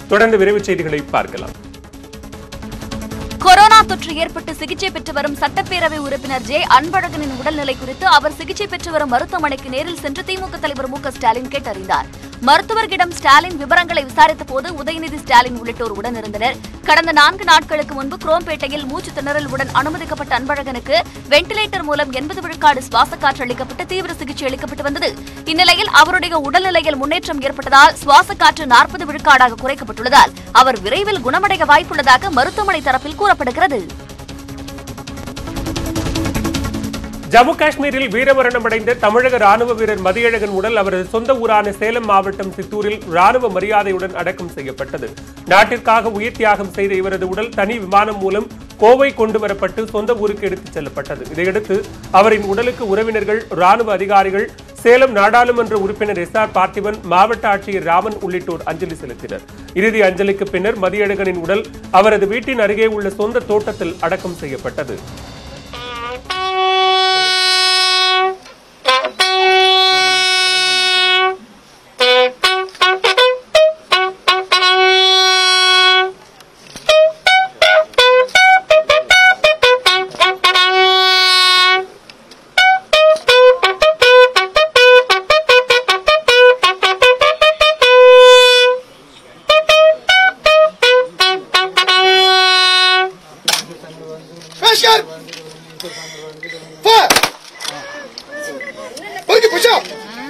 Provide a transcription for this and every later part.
தொடர்ந்து விரைவுச் செய்திகளை பார்க்கலாம் கொரோனா தொற்று ஏற்பட்டு சிகிச்சை பெற்று வரும் சட்டப்பேரவை உறுப்பினர் ஜே அன்பழகனின் உடல்நிலை குறித்து அவர் சிகிச்சை பெற்று வரும் மருத்துவமனைக்கு நேரில் சென்று திமுக தலைவர் மு க ஸ்டாலின் கேட்டறிந்தார் மருத்துவர்களிடம் ஸ்டாலின் விவரங்களை விசாரித்த போது உதயநிதி ஸ்டாலின் உள்ளிட்டோர் உடனிருந்தனர் கடந்த நான்கு நாட்களுக்கு முன்பு குரோம்பேட்டையில் மூச்சு திணறலுடன் அனுமதிக்கப்பட்ட அன்பழகனுக்கு வெண்டிலேட்டர் மூலம் எண்பது விழுக்காடு சுவாச காற்று அளிக்கப்பட்டு தீவிர சிகிச்சை அளிக்கப்பட்டு வந்தது இந்நிலையில் அவருடைய உடல்நிலையில் முன்னேற்றம் ஏற்பட்டதால் சுவாச காற்று நாற்பது விழுக்காடாக குறைக்கப்பட்டுள்ளதால் அவர் விரைவில் குணமடைய வாய்ப்புள்ளதாக மருத்துவமனை தரப்பில் கூறப்படுகிறது ஜம்மு காஷ்மீரில் வீரமரணமடைந்த தமிழக ராணுவ வீரர் மதியழகன் உடல் அவரது சொந்த ஊரான சேலம் மாவட்டம் சித்தூரில் ராணுவ மரியாதையுடன் அடக்கம் செய்யப்பட்டது நாட்டிற்காக உயிர் தியாகம் செய்த இவரது உடல் தனி விமானம் மூலம் கோவை கொண்டு வரப்பட்டு சொந்த ஊருக்கு எடுத்துச் செல்லப்பட்டது இதையடுத்து அவரின் உடலுக்கு உறவினர்கள் ராணுவ அதிகாரிகள் சேலம் நாடாளுமன்ற உறுப்பினர் எஸ் ஆர் பார்த்திபன் மாவட்ட ஆட்சியர் ராமன் உள்ளிட்டோர் அஞ்சலி செலுத்தினர் இறுதி அஞ்சலிக்கு பின்னர் மதியழகனின் உடல் அவரது வீட்டின் அருகே உள்ள சொந்த தோட்டத்தில் அடக்கம் செய்யப்பட்டது Pressure! Fire! Okay, push up!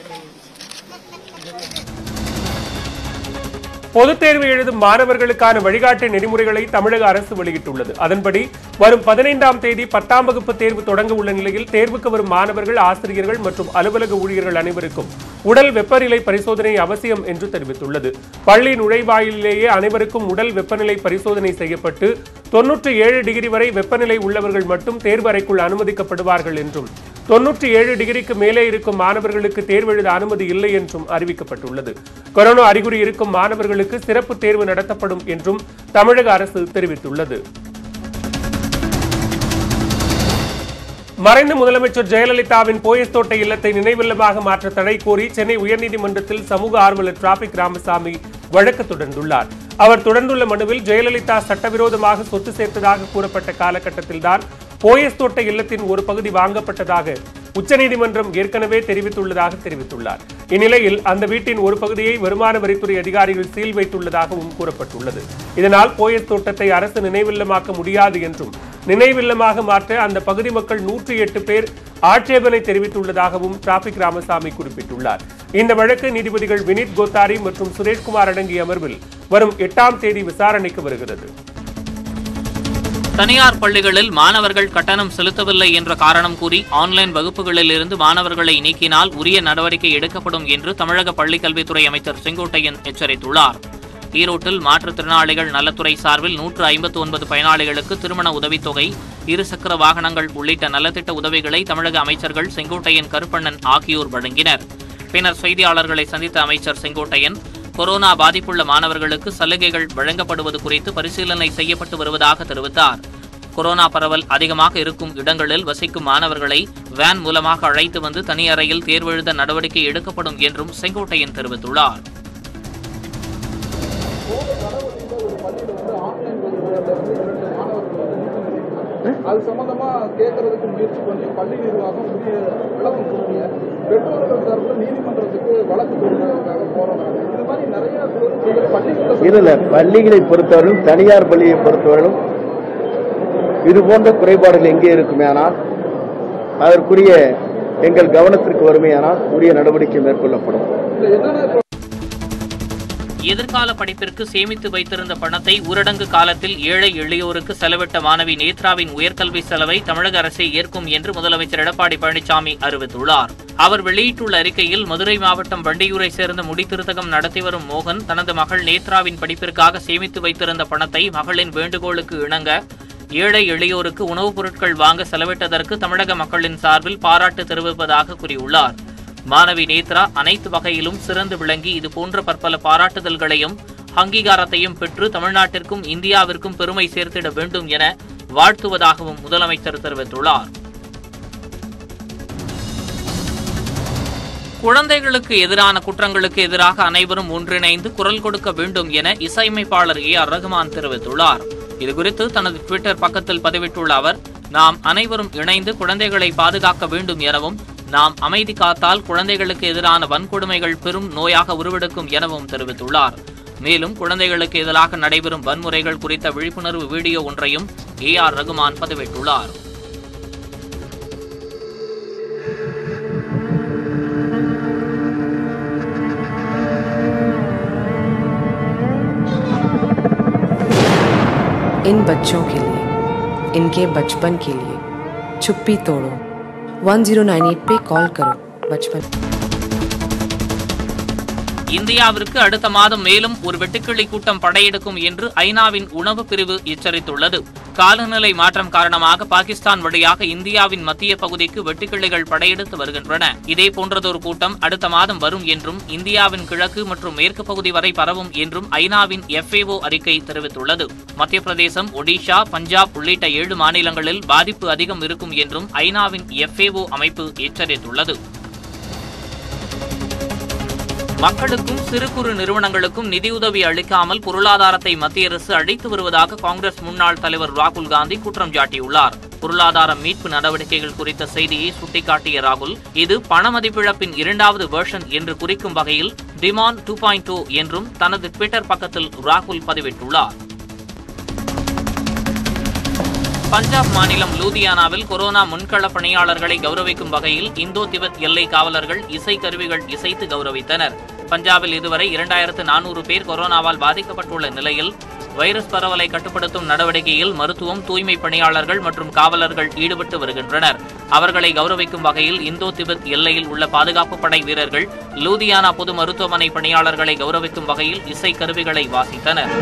பொதுத் தேர்வு எழுதும் மாணவர்களுக்கான வழிகாட்டு நெறிமுறைகளை தமிழக அரசு வெளியிட்டுள்ளது அதன்படி வரும் பதினைந்தாம் தேதி பத்தாம் வகுப்பு தேர்வு தொடங்க உள்ள நிலையில் தேர்வுக்கு வரும் மாணவர்கள் ஆசிரியர்கள் மற்றும் அலுவலக ஊழியர்கள் அனைவருக்கும் உடல் வெப்பநிலை பரிசோதனை அவசியம் என்று தெரிவித்துள்ளது பள்ளி நுழைவாயிலேயே அனைவருக்கும் உடல் வெப்பநிலை பரிசோதனை செய்யப்பட்டு தொன்னூற்றி ஏழு டிகிரி வரை வெப்பநிலை உள்ளவர்கள் மட்டும் தேர்வு அறைக்குள் அனுமதிக்கப்படுவார்கள் என்றும் தொன்னூற்றி ஏழு டிகிரிக்கு மேலே இருக்கும் மாணவர்களுக்கு தேர்வு எழுத அனுமதி இல்லை என்றும் அறிவிக்கப்பட்டுள்ளது கொரோனா அறிகுறி இருக்கும் மாணவர்களுக்கு சிறப்பு தேர்வு நடத்தப்படும் என்றும் தமிழக அரசு தெரிவித்துள்ளது மறைந்த முதலமைச்சர் ஜெயலலிதாவின் போயஸ் தோட்ட இல்லத்தை நினைவில்லமாக மாற்ற தடை கோரி சென்னை உயர்நீதிமன்றத்தில் சமூக ஆர்வலர் டிராபிக் ராமசாமி வழக்கு தொடர்ந்துள்ளார் அவர் தொடர்ந்துள்ள மனுவில் ஜெயலலிதா சட்டவிரோதமாக சொத்து சேர்த்ததாக கூறப்பட்ட காலகட்டத்தில்தான் போயஸ் தோட்ட இல்லத்தின் ஒரு பகுதி வாங்கப்பட்டதாக உச்சநீதிமன்றம் ஏற்கனவே தெரிவித்துள்ளதாக தெரிவித்துள்ளார் இந்நிலையில் அந்த வீட்டின் ஒரு பகுதியை வருமான வரித்துறை அதிகாரிகள் சீல் வைத்துள்ளதாகவும் கூறப்பட்டுள்ளது இதனால் போயஸ் தோட்டத்தை அரசு நினைவில்லமாக்க முடியாது என்றும் நினைவில்லமாக மாற்ற அந்த பகுதி மக்கள் நூற்றி எட்டு பேர் ஆட்சேபனை தெரிவித்துள்ளதாகவும் டிராபிக் ராமசாமி குறிப்பிட்டுள்ளார் இந்த வழக்கு நீதிபதிகள் வினித் கோத்தாரி மற்றும் சுரேஷ்குமார் அடங்கிய அமர்வில் வரும் எட்டாம் தேதி விசாரணைக்கு வருகிறது தனியார் பள்ளிகளில் மாணவர்கள் கட்டணம் செலுத்தவில்லை என்ற காரணம் கூறி ஆன்லைன் வகுப்புகளில் இருந்து மாணவர்களை நீக்கினால் உரிய நடவடிக்கை எடுக்கப்படும் என்று தமிழக பள்ளிக்கல்வித்துறை அமைச்சர் செங்கோட்டையன் எச்சரித்துள்ளார் ஈரோட்டில் மாற்றுத்திறனாளிகள் நலத்துறை சார்பில் நூற்று ஐம்பத்து ஒன்பது பயனாளிகளுக்கு திருமண உதவித்தொகை இருசக்கர வாகனங்கள் உள்ளிட்ட நலத்திட்ட உதவிகளை தமிழக அமைச்சர்கள் செங்கோட்டையன் கருப்பண்ணன் ஆகியோர் வழங்கினர் பின்னர் செய்தியாளர்களை சந்தித்த அமைச்சர் செங்கோட்டையன் கொரோனா பாதிப்புள்ள மாணவர்களுக்கு சலுகைகள் வழங்கப்படுவது குறித்து பரிசீலனை செய்யப்பட்டு வருவதாக தெரிவித்தார் கொரோனா பரவல் அதிகமாக இருக்கும் இடங்களில் வசிக்கும் மாணவர்களை வேன் மூலமாக அழைத்து வந்து தனி அறையில் தேர்வெழுத நடவடிக்கை எடுக்கப்படும் என்றும் செங்கோட்டையன் தெரிவித்துள்ளார் அது சம்பந்தமா கேட்கறதுக்கு முயற்சி பண்ணி பள்ளி நிர்வாகம் உரிய விளக்கம் கொடுக்கல பெற்றோர்கள் தரப்புல நீதிமன்றத்துக்கு வழக்கு கொடுக்கறதுக்காக போறாங்க இது மாதிரி நிறைய பேர் பள்ளிகளை இதுல பள்ளிகளை பொறுத்தவரையிலும் தனியார் பள்ளியை பொறுத்தவரையிலும் இது போன்ற குறைபாடுகள் எங்கே இருக்குமேயானால் அதற்குரிய எங்கள் கவனத்திற்கு வருமையானால் உரிய நடவடிக்கை மேற்கொள்ளப்படும் என்னென்ன எதிர்கால படிப்பிற்கு சேமித்து வைத்திருந்த பணத்தை ஊரடங்கு காலத்தில் ஏழை எளியோருக்கு செலவிட்ட மாணவி நேத்ராவின் உயர்கல்வி செலவை தமிழக அரசே ஏற்கும் என்று முதலமைச்சர் எடப்பாடி பழனிசாமி அறிவித்துள்ளார் அவர் வெளியிட்டுள்ள அறிக்கையில் மதுரை மாவட்டம் வண்டியூரை சேர்ந்த முடித்திருத்தகம் நடத்தி வரும் மோகன் தனது மகள் நேத்ராவின் படிப்பிற்காக சேமித்து வைத்திருந்த பணத்தை மகளின் வேண்டுகோளுக்கு இணங்க ஏழை எளியோருக்கு உணவுப் பொருட்கள் வாங்க செலவிட்டதற்கு தமிழக மக்களின் சார்பில் பாராட்டு தெரிவிப்பதாக கூறியுள்ளார் மாணவி நேத்ரா அனைத்து வகையிலும் சிறந்து விளங்கி இது போன்ற பற்பல பாராட்டுதல்களையும் அங்கீகாரத்தையும் பெற்று தமிழ்நாட்டிற்கும் இந்தியாவிற்கும் பெருமை சேர்த்திட வேண்டும் என வாழ்த்துவதாகவும் முதலமைச்சர் தெரிவித்துள்ளார் குழந்தைகளுக்கு எதிரான குற்றங்களுக்கு எதிராக அனைவரும் ஒன்றிணைந்து குரல் கொடுக்க வேண்டும் என இசையமைப்பாளர் ஏ ஆர் ரகுமான் தெரிவித்துள்ளார் இதுகுறித்து தனது ட்விட்டர் பக்கத்தில் பதிவிட்டுள்ள அவர் நாம் அனைவரும் இணைந்து குழந்தைகளை பாதுகாக்க வேண்டும் எனவும் நாம் அமைதி காத்தால் குழந்தைகளுக்கு எதிரான வன்கொடுமைகள் பெரும் நோயாக உருவெடுக்கும் எனவும் தெரிவித்துள்ளார் மேலும் குழந்தைகளுக்கு எதிராக நடைபெறும் வன்முறைகள் குறித்த விழிப்புணர்வு வீடியோ ஒன்றையும் ஏ ஆர் ரகுமான் பதிவிட்டுள்ளார் इन बच्चों के लिए इनके बचपन के लिए चुप्पी तोड़ो 1098 पे कॉल करो बचपन இந்தியாவிற்கு அடுத்த மாதம் மேலும் ஒரு வெட்டுக்கிளி கூட்டம் படையெடுக்கும் என்று ஐநாவின் உணவு பிரிவு எச்சரித்துள்ளது காலநிலை மாற்றம் காரணமாக பாகிஸ்தான் வழியாக இந்தியாவின் மத்திய பகுதிக்கு வெட்டுக்கிளிகள் படையெடுத்து வருகின்றன இதே போன்றதொரு கூட்டம் அடுத்த மாதம் வரும் என்றும் இந்தியாவின் கிழக்கு மற்றும் மேற்கு பகுதி வரை பரவும் என்றும் ஐநாவின் எஃப்ஏஓ அறிக்கை தெரிவித்துள்ளது மத்திய பிரதேசம் ஒடிஷா பஞ்சாப் உள்ளிட்ட ஏழு மாநிலங்களில் பாதிப்பு அதிகம் இருக்கும் என்றும் ஐநாவின் எஃப்ஏஓ அமைப்பு எச்சரித்துள்ளது மக்களுக்கும் சிறு குறு நிறுவனங்களுக்கும் நிதியுதவி அளிக்காமல் பொருளாதாரத்தை மத்திய அரசு அழித்து வருவதாக காங்கிரஸ் முன்னாள் தலைவர் ராகுல் காந்தி குற்றம் சாட்டியுள்ளார் பொருளாதார மீட்பு நடவடிக்கைகள் குறித்த செய்தியை சுட்டிக்காட்டிய ராகுல் இது பண மதிப்பிழப்பின் இரண்டாவது வெர்ஷன் என்று குறிக்கும் வகையில் டிமாண்ட் டூ பாயிண்ட் டூ என்றும் தனது ட்விட்டர் பக்கத்தில் ராகுல் பதிவிட்டுள்ளார் பஞ்சாப் மாநிலம் லூதியானாவில் கொரோனா முன்கள பணியாளர்களை கௌரவிக்கும் வகையில் இந்தோ திபெத் எல்லை காவலர்கள் இசை கருவிகள் இசைத்து கௌரவித்தனர் பஞ்சாபில் இதுவரை இரண்டாயிரத்து நானூறு பேர் கொரோனாவால் பாதிக்கப்பட்டுள்ள நிலையில் வைரஸ் பரவலை கட்டுப்படுத்தும் நடவடிக்கையில் மருத்துவம் தூய்மை பணியாளர்கள் மற்றும் காவலர்கள் ஈடுபட்டு வருகின்றனர் அவர்களை கௌரவிக்கும் வகையில் இந்தோ திபெத் எல்லையில் உள்ள பாதுகாப்பு படை வீரர்கள் லூதியானா பொது மருத்துவமனை பணியாளர்களை கௌரவிக்கும் வகையில் இசை கருவிகளை வாசித்தனர்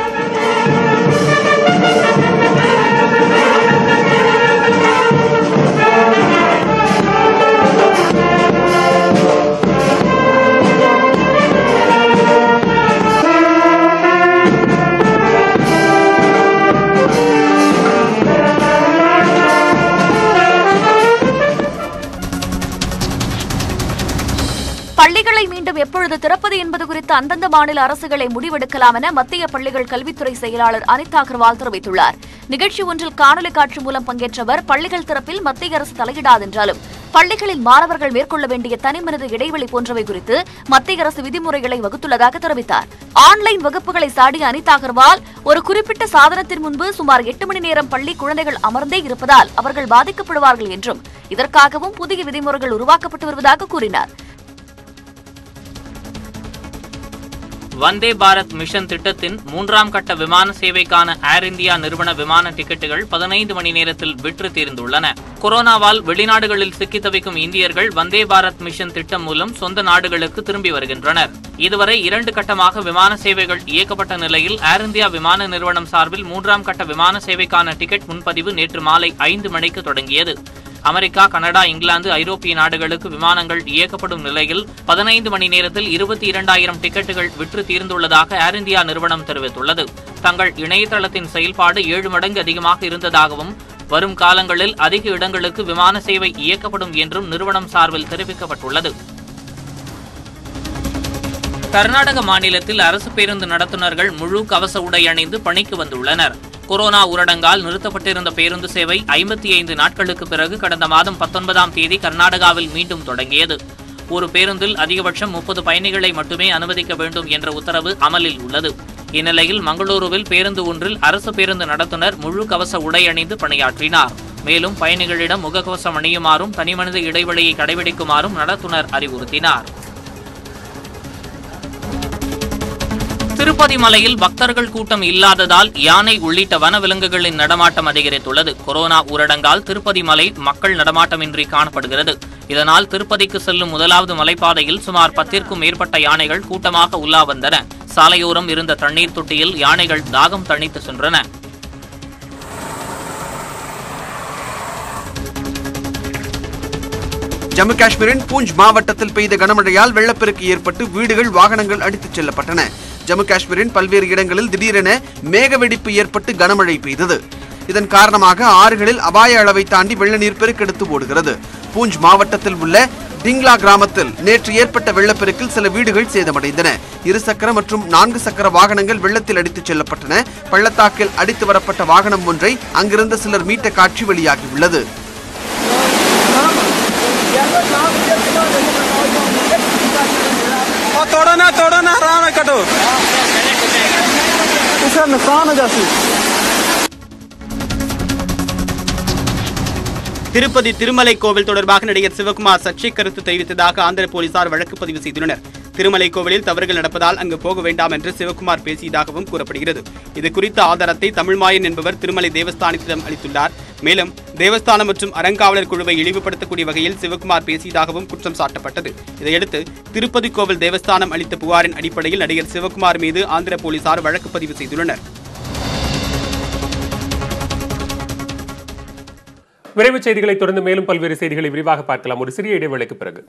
பள்ளிகளை மீண்டும் எப்பொழுது திறப்பது என்பது குறித்து அந்தந்த மாநில அரசுகளை முடிவெடுக்கலாம் என மத்திய பள்ளிகள் கல்வித்துறை செயலாளர் அனிதா அகர்வால் தெரிவித்துள்ளார் நிகழ்ச்சி ஒன்றில் காணொலி காட்சி மூலம் பங்கேற்றவர் பள்ளிகள் திறப்பில் மத்திய அரசு தலையிடாதென்றாலும் பள்ளிகளில் மாணவர்கள் மேற்கொள்ள வேண்டிய தனிமனித இடைவெளி போன்றவை குறித்து மத்திய அரசு விதிமுறைகளை வகுத்துள்ளதாக தெரிவித்தார் ஆன்லைன் வகுப்புகளை சாடிய அனிதா அகர்வால் ஒரு குறிப்பிட்ட சாதனத்தின் முன்பு சுமார் எட்டு மணி நேரம் பள்ளி குழந்தைகள் அமர்ந்தே இருப்பதால் அவர்கள் பாதிக்கப்படுவார்கள் என்றும் இதற்காகவும் புதிய விதிமுறைகள் உருவாக்கப்பட்டு வருவதாக கூறினார் வந்தே பாரத் மிஷன் திட்டத்தின் மூன்றாம் கட்ட விமான சேவைக்கான ஏர் இந்தியா நிறுவன விமான டிக்கெட்டுகள் பதினைந்து மணி நேரத்தில் விற்று தீர்ந்துள்ளன கொரோனாவால் வெளிநாடுகளில் சிக்கி தவிக்கும் இந்தியர்கள் வந்தே பாரத் மிஷன் திட்டம் மூலம் சொந்த நாடுகளுக்கு திரும்பி வருகின்றனர் இதுவரை இரண்டு கட்டமாக விமான சேவைகள் இயக்கப்பட்ட நிலையில் ஏர் இந்தியா விமான நிறுவனம் சார்பில் மூன்றாம் கட்ட விமான சேவைக்கான டிக்கெட் முன்பதிவு நேற்று மாலை ஐந்து மணிக்கு தொடங்கியது அமெரிக்கா கனடா இங்கிலாந்து ஐரோப்பிய நாடுகளுக்கு விமானங்கள் இயக்கப்படும் நிலையில் பதினைந்து மணி நேரத்தில் இருபத்தி இரண்டாயிரம் டிக்கெட்டுகள் விற்று தீர்ந்துள்ளதாக ஏர் இந்தியா நிறுவனம் தெரிவித்துள்ளது தங்கள் இணையதளத்தின் செயல்பாடு ஏழு மடங்கு அதிகமாக இருந்ததாகவும் வரும் காலங்களில் அதிக இடங்களுக்கு விமான சேவை இயக்கப்படும் என்றும் நிறுவனம் சார்பில் தெரிவிக்கப்பட்டுள்ளது கர்நாடக மாநிலத்தில் அரசு பேருந்து நடத்துனர்கள் முழு கவச உடை அணிந்து பணிக்கு வந்துள்ளனர் கொரோனா ஊரடங்கால் நிறுத்தப்பட்டிருந்த பேருந்து சேவை ஐம்பத்தி ஐந்து நாட்களுக்கு பிறகு கடந்த மாதம் பத்தொன்பதாம் தேதி கர்நாடகாவில் மீண்டும் தொடங்கியது ஒரு பேருந்தில் அதிகபட்சம் முப்பது பயணிகளை மட்டுமே அனுமதிக்க வேண்டும் என்ற உத்தரவு அமலில் உள்ளது இந்நிலையில் மங்களூருவில் பேருந்து ஒன்றில் அரசு பேருந்து நடத்துனர் முழு கவச உடை அணிந்து பணியாற்றினார் மேலும் பயணிகளிடம் முகக்கவசம் அணியுமாறும் தனிமனித இடைவெளியை கடைபிடிக்குமாறும் நடத்துனர் அறிவுறுத்தினார் திருப்பதி மலையில் பக்தர்கள் கூட்டம் இல்லாததால் யானை உள்ளிட்ட வனவிலங்குகளின் நடமாட்டம் அதிகரித்துள்ளது கொரோனா ஊரடங்கால் திருப்பதி மலை மக்கள் நடமாட்டமின்றி காணப்படுகிறது இதனால் திருப்பதிக்கு செல்லும் முதலாவது மலைப்பாதையில் சுமார் பத்திற்கும் மேற்பட்ட யானைகள் கூட்டமாக உலா வந்தன சாலையோரம் இருந்த தண்ணீர் தொட்டியில் யானைகள் தாகம் தணித்து சென்றன ஜம்மு காஷ்மீரின் பூஞ்ச் மாவட்டத்தில் பெய்த கனமழையால் வெள்ளப்பெருக்கு ஏற்பட்டு வீடுகள் வாகனங்கள் அடித்துச் செல்லப்பட்டன ஜம்மு காஷ்மீரின் பல்வேறு இடங்களில் திடீரென மேக வெடிப்பு ஏற்பட்டு கனமழை பெய்தது இதன் காரணமாக ஆறுகளில் அபாய அளவை தாண்டி வெள்ள நீர் பெருக்கெடுத்து ஓடுகிறது பூஞ்ச் மாவட்டத்தில் உள்ள டிங்லா கிராமத்தில் நேற்று ஏற்பட்ட வெள்ளப்பெருக்கில் சில வீடுகள் சேதமடைந்தன இருசக்கர மற்றும் நான்கு சக்கர வாகனங்கள் வெள்ளத்தில் அடித்துச் செல்லப்பட்டன பள்ளத்தாக்கில் அடித்து வரப்பட்ட வாகனம் ஒன்றை அங்கிருந்த சிலர் மீட்ட காட்சி வெளியாகியுள்ளது तोड़ो ना तोड़ो ना आराम है कटो इसका नुकसान हो जाती திருப்பதி திருமலை கோவில் தொடர்பாக நடிகர் சிவகுமார் சர்ச்சை கருத்து தெரிவித்ததாக ஆந்திர போலீசார் வழக்கு பதிவு செய்துள்ளனர் திருமலை கோவிலில் தவறுகள் நடப்பதால் அங்கு போக வேண்டாம் என்று சிவகுமார் பேசியதாகவும் கூறப்படுகிறது இது குறித்த ஆதாரத்தை தமிழ்மாயன் என்பவர் திருமலை தேவஸ்தானத்திடம் அளித்துள்ளார் மேலும் தேவஸ்தானம் மற்றும் அறங்காவலர் குழுவை இழிவுபடுத்தக்கூடிய வகையில் சிவகுமார் பேசியதாகவும் குற்றம் சாட்டப்பட்டது இதையடுத்து திருப்பதி கோவில் தேவஸ்தானம் அளித்த புகாரின் அடிப்படையில் நடிகர் சிவகுமார் மீது ஆந்திர போலீசார் வழக்கு பதிவு செய்துள்ளனர் விரைவுச் செய்திகளை தொடர்ந்து மேலும் பல்வேறு செய்திகளை விரிவாக பார்க்கலாம் ஒரு சிறிய இடைவேளைக்கு பிறகு